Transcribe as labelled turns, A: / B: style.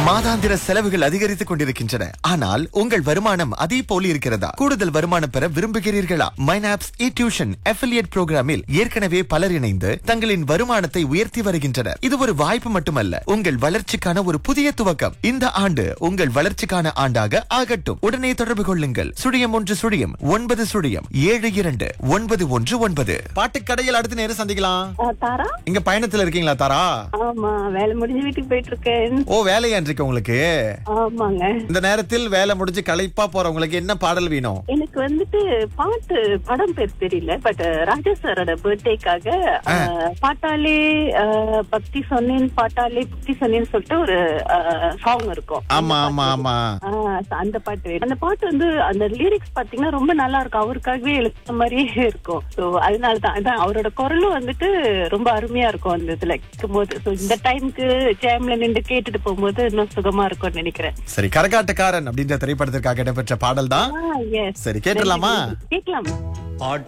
A: மாதாந்திர செலவுகள் அதிகரித்துக் கொண்டிருக்கின்றன ஆனால் உங்கள் வருமானம் அதே போல் இருக்கிறதா கூடுதல் வருமானம் பெற விரும்புகிறீர்களா மைனாப்ஸ் இ டியூஷன் அஃபிலியேட் புரோகிராமில் ஏற்கனவே பலர் இணைந்து தங்களின் வருமானத்தை உயர்த்தி வருகின்றனர் இது ஒரு வாய்ப்பு மட்டுமல்ல உங்கள் வளர்ச்சிக்கான ஒரு புதிய துவக்கம் இந்த ஆண்டு உங்கள் வளர்ச்சிக்கான ஆண்டாக ஆகட்டும் உடனே தொடர்பு கொள்ளுங்கள் சுழியம் ஒன்று சுழியம் ஒன்பது சுழியம் ஏழு இரண்டு ஒன்பது ஒன்று ஒன்பது பாட்டுக்கடையில் அடுத்த நேரம் சந்திக்கலாம்
B: ஆ, தாரா
A: இங்க பயணத்துல இருக்கீங்களா தாரா
B: ஆமா வேலை முடிஞ்சு வீட்டுக்கு போயிட்டு இருக்கேன்
A: ஓ வேலையா இருக்கு உங்களுக்கு
B: ஆமாங்க
A: இந்த நேரத்தில் வேலை முடிஞ்சு களைப்பா போறவங்களுக்கு என்ன பாடல் வேணும்
B: எனக்கு வந்துட்டு பாட்டு படம் பேர் தெரியல பட் ராஜா சாரோட பர்த்டேக்காக பாட்டாலே ஆ, பக்தி சொன்னேன் பாட்டாலே பக்தி சொன்னேன்னு சொல்லிட்டு ஒரு சாங் இருக்கும்
A: ஆமா ஆமா ஆமா
B: ஆ, அந்த பாட்டு வேணும். அந்த பாட்டு வந்து அந்த லிரிக்ஸ் பாத்தீங்கன்னா ரொம்ப நல்லா இருக்கும் அவருக்காகவே எழுத்த மாதிரியே இருக்கும் சோ அதனால தான் அதான் அவரோட குரலும் வந்துட்டு ரொம்ப அருமையா இருக்கும் அந்த இதுல கேட்கும்போது சோ இந்த டைம்க்கு ஜேம்ல நின்று கேட்டுட்டு போகும்போது இன்னும் சுகமா இருக்கும்னு நினைக்கிறேன்
A: சரி கரகாட்டக்காரன் அப்படின்ற திரைப்படத்திற்காக இடம்பெற்ற பாடல் தான்
B: ஆ, yes.
A: சரி கேட்டுடலாமா
B: கேட்கலாம்